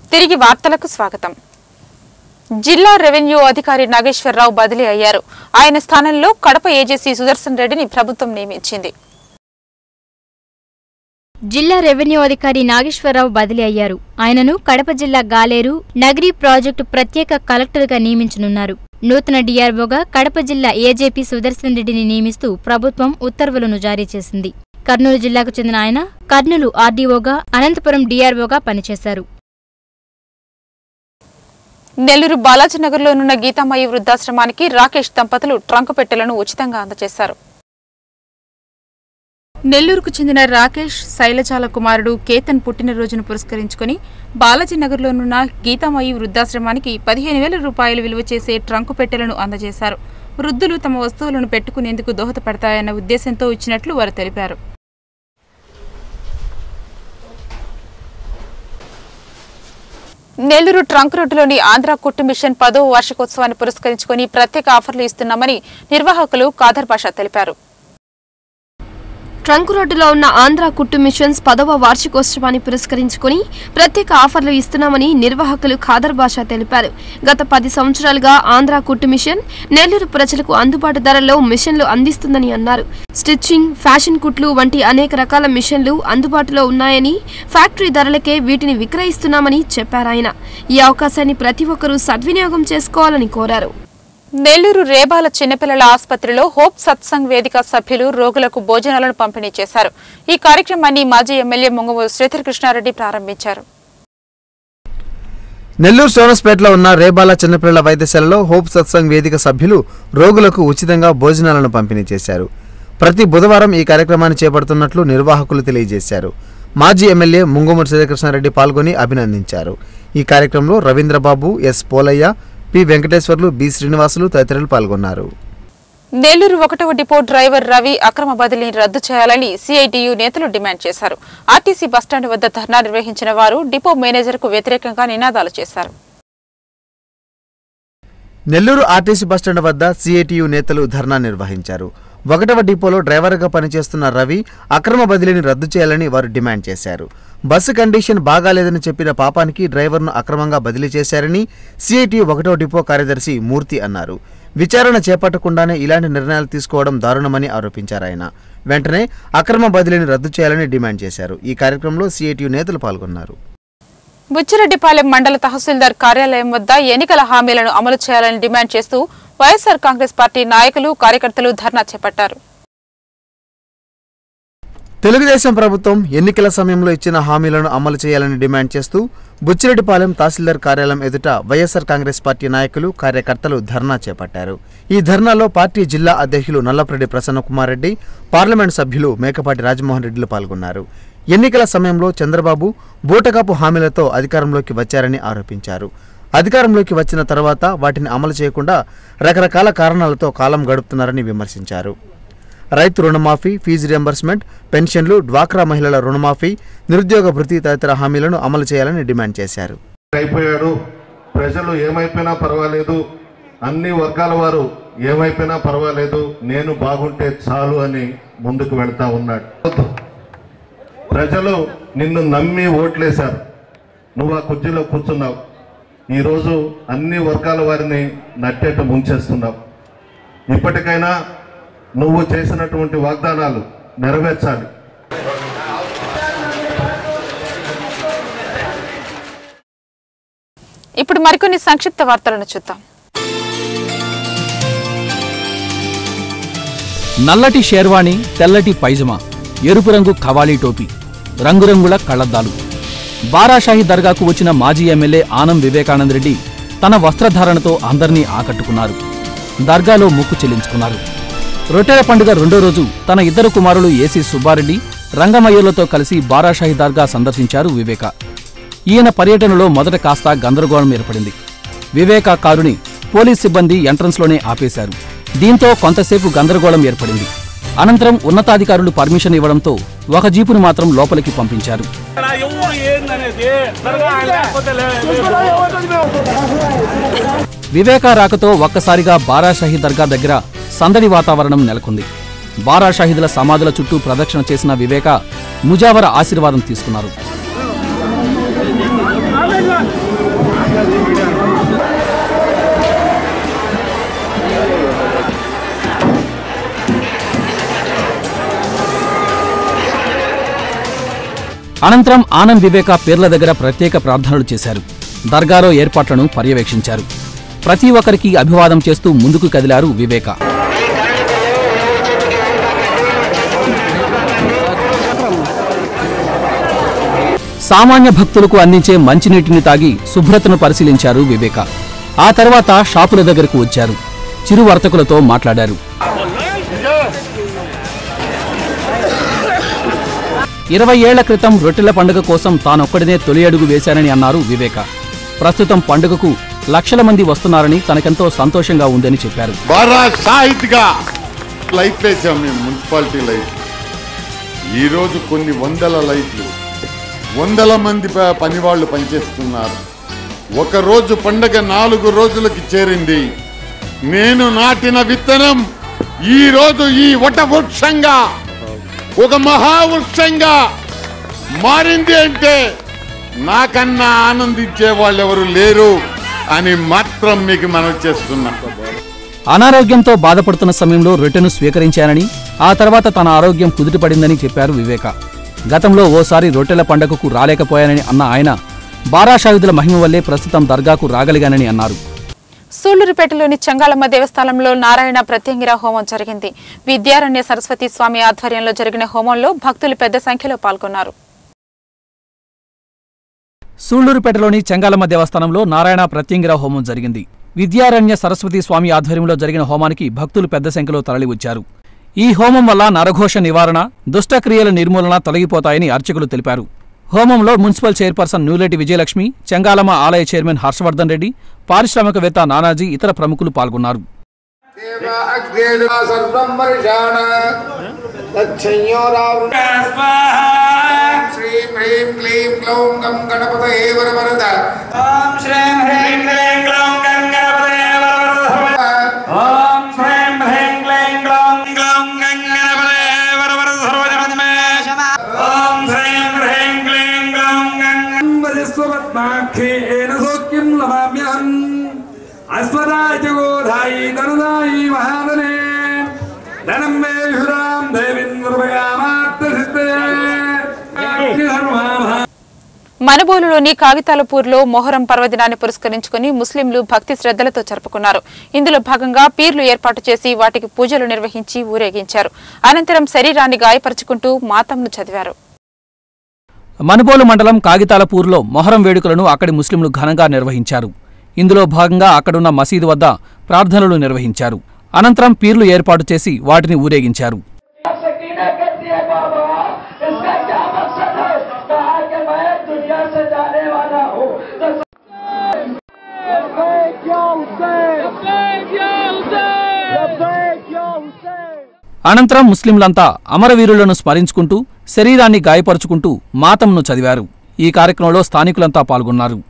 తిరిగి వార్తలకు స్వాగతం జిల్లా రెవెన్యూ అధికారి నాగేశ్వరరావు బదిలీ అయ్యారు ఆయన స్థానంలో కడప ఏజెసీ సుదర్శన్ రెడ్డిని ప్రభుత్వం నియమించింది జిల్లా రెవెన్యూ అధికారి నాగేశ్వరరావు బదిలీ అయ్యారు ఆయనను కడప జిల్లా గాలేరు నగరీ ప్రాజెక్టు ప్రత్యేక కలెక్టర్గా నియమించనున్నారు నూతన డిఆర్ఓగా కడప జిల్లా ఏజేపీ సుదర్శన్ రెడ్డిని నియమిస్తూ ప్రభుత్వం ఉత్తర్వులను జారీ చేసింది కర్నూలు జిల్లాకు చెందిన ఆయన కర్నూలు ఆర్డీఓగా అనంతపురం డిఆర్ఓగా పనిచేశారు నెల్లూరు బాలాజీనగర్లోనున్న గీతామయి వృద్ధాశ్రమానికి రాకేష్ దంపతులు ట్రంకు పెట్టెలను ఉచితంగా అందజేశారు నెల్లూరుకు చెందిన రాకేష్ శైలజాల కుమారుడు కేతన్ పుట్టినరోజును పురస్కరించుకుని బాలాజీనగర్లోనున్న గీతామయి వృద్ధాశ్రమానికి పదిహేను వేల రూపాయలు విలువ చేసే ట్రంకు పెట్టెలను అందజేశారు వృద్ధులు తమ వస్తువులను పెట్టుకునేందుకు దోహదపడతాయన్న ఉద్దేశంతో ఇచ్చినట్లు వారు తెలిపారు నెల్లూరు ట్రంక్ రోడ్డులోని ఆంధ్ర కుట్టు మిషన్ పదో వార్షికోత్సవాన్ని పురస్కరించుకుని ప్రత్యేక ఆఫర్లు ఇస్తున్నామని నిర్వాహకులు కాదర్ బాషా తెలిపారు ట్రంక్ రోడ్డులో ఉన్న ఆంధ్ర కుట్టు మిషన్స్ పదవ వార్షికోత్సవాన్ని పురస్కరించుకుని ప్రత్యేక ఆఫర్లు ఇస్తున్నామని నిర్వాహకులు ఖాదర్ బాషా తెలిపారు గత పది సంవత్సరాలుగా ఆంధ్ర కుట్టు మిషన్ నెల్లూరు ప్రజలకు అందుబాటు ధరల్లో మిషన్లు అందిస్తుందని అన్నారు స్టిచ్చింగ్ ఫ్యాషన్ కుట్లు వంటి అనేక రకాల మిషన్లు అందుబాటులో ఉన్నాయని ఫ్యాక్టరీ ధరలకే వీటిని విక్రయిస్తున్నామని చెప్పారాయన ఈ అవకాశాన్ని ప్రతి ఒక్కరూ సద్వినియోగం చేసుకోవాలని కోరారు నెల్లూరు రేబాల చిన్నపిల్లల ఆసుపత్రిలో హోప్ సత్సంగ్ వేదిక సభ్యులు రోగులకు భోజనాలను పంపిణీ చేశారు ఈ కార్యక్రమాన్ని మాజీ ఎమ్మెల్యే ముంగమూరు శ్రీధర్ కృష్ణారెడ్డి ప్రారంభించారు నెల్లూరు సోనస్పేటలో ఉన్న రేబాల చిన్నపిల్లల వైద్యశాలలో హోప్ సత్సంగ్ వేదిక సభ్యులు రోగులకు ఉచితంగా భోజనాలను పంపిణీ చేశారు ప్రతి బుధవారం ఈ కార్యక్రమాన్ని చేపడుతున్నట్లు నిర్వాహకులు తెలియజేశారు మాజీ ఎమ్మెల్యే ముంగుమూరి శ్రీకృష్ణారెడ్డి పాల్గొని అభినందించారు ఈ కార్యక్రమంలో Ravindrababu S Polaiah P Venkateswarlu B Srinivasulu తదితరులు పాల్గొన్నారు నెల్లూరు ఒకటవ డిపో డ్రైవర్ రవి అక్రమ బదిలీని రద్దు చేయాలని సిఐటియు నేతలు డిమాండ్ చేశారు ఆర్టీసీ బస్టాండ్ వద్ద ధర్నా నిర్వహించిన వారు డిపో మేనేజర్కు వ్యతిరేకంగా నినాదాలు చేశారు నెల్లూరు ఆర్టీసీ బస్టాండ్ వద్ద సిఐటియు నేతలు ధర్నా నిర్వహించారు ఒకటవ డిపోలో డ్రైవర్గా పనిచేస్తున్న రవి అక్రమ బదిలీని రద్దు చేయాలని వారు డిమాండ్ చేశారు బస్సు కండిషన్ బాగాలేదని చెప్పిన పాపానికి డ్రైవర్ను అక్రమంగా బదిలీ చేశారని సిఐటియు ఒకటవ డిపో కార్యదర్శి మూర్తి అన్నారు విచారణ చేపట్టకుండానే ఇలాంటి నిర్ణయాలు తీసుకోవడం దారుణమని ఆరోపించారు ఆయన వెంటనే అక్రమ బదిలీని రద్దు చేయాలని డిమాండ్ చేశారు ఈ కార్యక్రమంలో సిఐటియు నేతలు పాల్గొన్నారు బుచ్చిరెడ్డిపాలెం మండల తహసీల్దార్ కార్యాలయం వద్ద ఎన్నికల హామీలను అమలు చేయాలని డిమాండ్ చేస్తూ వైఎస్సార్ కాంగ్రెస్ పార్టీ నాయకులు కార్యకర్తలు ధర్నా చేపట్టారు తెలుగుదేశం ప్రభుత్వం ఎన్నికల సమయంలో ఇచ్చిన హామీలను అమలు చేయాలని డిమాండ్ చేస్తూ బుచ్చిరెడ్డిపాలెం తహసీల్దార్ కార్యాలయం ఎదుట వైఎస్సార్ కాంగ్రెస్ పార్టీ నాయకులు కార్యకర్తలు ధర్నా చేపట్టారు ఈ ధర్నాలో పార్టీ జిల్లా అధ్యక్షులు నల్లపరెడ్డి ప్రసన్నకుమార్ రెడ్డి పార్లమెంట్ సభ్యులు మేకపాటి రాజమోహన్ రెడ్డిలు పాల్గొన్నారు ఎన్నికల సమయంలో చంద్రబాబు బూటకాపు హామీలతో అధికారంలోకి వచ్చారని ఆరోపించారు అధికారంలోకి వచ్చిన తర్వాత వాటిని అమలు చేయకుండా రకరకాల కారణాలతో కాలం గడుపుతున్నారని విమర్శించారు రైతు రుణమాఫీ ఫీజు రియంబర్స్మెంట్ పెన్షన్లు డ్వాక్రా మహిళల రుణమాఫీ నిరుద్యోగ భృతి తదితర హామీలను అమలు చేయాలని డిమాండ్ చేశారు అయిపోయాడు ప్రజలు ఏమైపోయినా పర్వాలేదు అన్ని వర్గాల వారు ఏమైపోయినా పర్వాలేదు నేను బాగుంటే చాలు అని ముందుకు వెళ్తా ఉన్నాడు ప్రజలు నిన్ను నమ్మి ఓట్లేశారు నువ్వు ఆ కుర్చీలో కూర్చున్నావు ఈరోజు అన్ని వర్గాల వారిని నట్టేట ముంచేస్తున్నావు ఇప్పటికైనా నువ్వు చేసినటువంటి వాగ్దానాలు నెరవేర్చాలి ఇప్పుడు మరికొన్ని సంక్షిప్త వార్తలను చూద్దాం నల్లటి షేర్వాణి తెల్లటి పైజమా ఎరుపు రంగు ఖవాలీ టోపీ రంగురంగుల కళ్లద్దాలు బారాషాహి దర్గాకు వచ్చిన మాజీ ఎమ్మెల్యే ఆనం వివేకానంద రెడ్డి తన వస్త్రధారణతో అందర్నీ ఆకట్టుకున్నారు దర్గాలో ముక్కు చెల్లించుకున్నారు రొట్టెల పండుగ రెండో రోజు తన ఇద్దరు కుమారులు ఏసీ సుబ్బారెడ్డి రంగమయ్యలతో కలిసి బారాషాహి దర్గా సందర్శించారు వివేక ఈయన పర్యటనలో మొదట కాస్త గందరగోళం ఏర్పడింది వివేక కారుని పోలీస్ సిబ్బంది ఎంట్రన్స్లోనే ఆపేశారు దీంతో కొంతసేపు గందరగోళం ఏర్పడింది అనంతరం ఉన్నతాధికారులు పర్మిషన్ ఇవ్వడంతో ఒక జీపును మాత్రం లోపలికి పంపించారు వివేక రాకతో ఒక్కసారిగా బారాషాహి దర్గా దగ్గర సందడి వాతావరణం నెలకొంది బారాషాహిదుల సమాధుల చుట్టూ ప్రదక్షిణ చేసిన వివేక ముజావర ఆశీర్వాదం తీసుకున్నారు అనంతరం ఆనం వివేక పేర్ల దగ్గర ప్రత్యేక ప్రార్థనలు చేశారు దర్గాలో ఏర్పాట్లను పర్యవేక్షించారు ప్రతి ఒక్కరికి అభివాదం చేస్తూ ముందుకు కదిలారు వివేక సామాన్య భక్తులకు అందించే మంచినీటిని తాగి శుభ్రతను పరిశీలించారు వివేక ఆ తర్వాత షాపుల దగ్గరకు వచ్చారు చిరు వర్తకులతో మాట్లాడారు ఇరవై ఏళ్ల క్రితం రొట్టెల పండుగ కోసం తానొక్కడినే తొలి అడుగు వేశానని అన్నారు వివేక ప్రస్తుతం పండుగకు లక్షల మంది వస్తున్నారని తనకెంతో సంతోషంగా ఉందని చెప్పారు బారా షాహిద్గా లైట్లు వేసాం మేము మున్సిపాలిటీ లైట్ ఈరోజు కొన్ని వందల లైట్లు వందల మంది ప- పనివాళ్ళు పనిచేస్తున్నారు ఒక రోజు పండగ నాలుగు రోజులకి చేరింది నేను నాటిన విత్తనం ఈ రోజు ఈ వటవృక్షంగా ఒక మహావృక్షంగా మారింది అంటే నాకన్నా ఆనందించే వాళ్ళు ఎవరు లేరు అని మాత్రం మీకు మనవి చేస్తున్నా అనారోగ్యంతో బాధపడుతున్న సమయంలో రొట్టెను స్వీకరించానని ఆ తర్వాత తన ఆరోగ్యం కుదుటపడిందని చెప్పారు వివేక గతంలో ఓసారి రొట్టెల పండగకు రాలేకపోయానని అన్న ఆయన బారాషాయుధుల మహిమ వల్లే ప్రస్తుతం దర్గాకు రాగలిగానని అన్నారు సూళ్లూరుపేటలోని చంగాళమ్మ దేవస్థానంలో నారాయణ ప్రత్యంగిర హోమం జరిగింది విద్యారణ్య సరస్వతి స్వామి ఆధ్వర్యంలో జరిగిన హోమంలో భక్తులు పెద్ద సంఖ్యలో పాల్గొన్నారు సూళ్లూరుపేటలోని చెంగాలమ్మ దేవస్థానంలో నారాయణ ప్రత్యంగిర హోమం జరిగింది విద్యారణ్య సరస్వతి స్వామి ఆధ్వర్యంలో జరిగిన హోమానికి భక్తులు పెద్ద సంఖ్యలో తరలివచ్చారు ఈ హోమం వల్ల నరఘోష నివారణ దుష్టక్రియల నిర్మూలన తొలగిపోతాయని అర్చకులు తెలిపారు హోమంలో మున్సిపల్ చైర్పర్సన్ నూలేటి విజయలక్ష్మి చెంగాలమ్మ ఆలయ చైర్మన్ హర్షవర్ధన్ రెడ్డి పారిశ్రామికవేత్త నానాజీ ఇతర ప్రముఖులు పాల్గొన్నారు శ్రీం హ్రీం క్లీం క్లౌం గం గణపతయే వరవరద ఓం శ్రీం హ్రీం క్లీం గ్లౌం గం గణపతయే వరవరద ఓం శ్రీం హ్రీం క్లీం గ్లౌం గ్లౌం గం గణపతయే వరవరద సర్వజనమే ఓం శ్రీం హ్రీం క్లీం గ్లౌం గం వదిస్వపద్మాఖ్యేన సౌఖ్యం లభామ్యహం అస్మదాయ గోధాయి ధనుదాయి మహాదనే ధనం మే విహురాం దేవిన్ నిర్భయామాత్మ సిద్ధయే ధర్మాభా మనబోలులోని కాగితాలపూర్లో మొహరం పర్వదినాన్ని పురస్కరించుకుని ముస్లింలు భక్తి శ్రద్ధలతో జరుపుకున్నారు ఇందులో భాగంగా పీర్లు ఏర్పాటు చేసి వాటికి పూజలు నిర్వహించి ఊరేగించారు అనంతరం శరీరాన్ని గాయపరుచుకుంటూ మాతంను చదివారు మనుబోలు మండలం కాగితాలపూర్లో మొహరం వేడుకలను అక్కడి ముస్లింలు ఘనంగా నిర్వహించారు ఇందులో భాగంగా అక్కడున్న మసీదు వద్ద ప్రార్థనలు నిర్వహించారు అనంతరం పీర్లు ఏర్పాటు చేసి వాటిని ఊరేగించారు सकीना कहती है बाबा इसका क्या मकसद है कहा कि मैं दुनिया से जाने वाला हूँ तो అనంతరం ముస్లింలంతా అమరవీరులను స్మరించుకుంటూ శరీరాన్ని గాయపరుచుకుంటూ మాతంను చదివారు ఈ కార్యక్రమంలో స్థానికులంతా పాల్గొన్నారు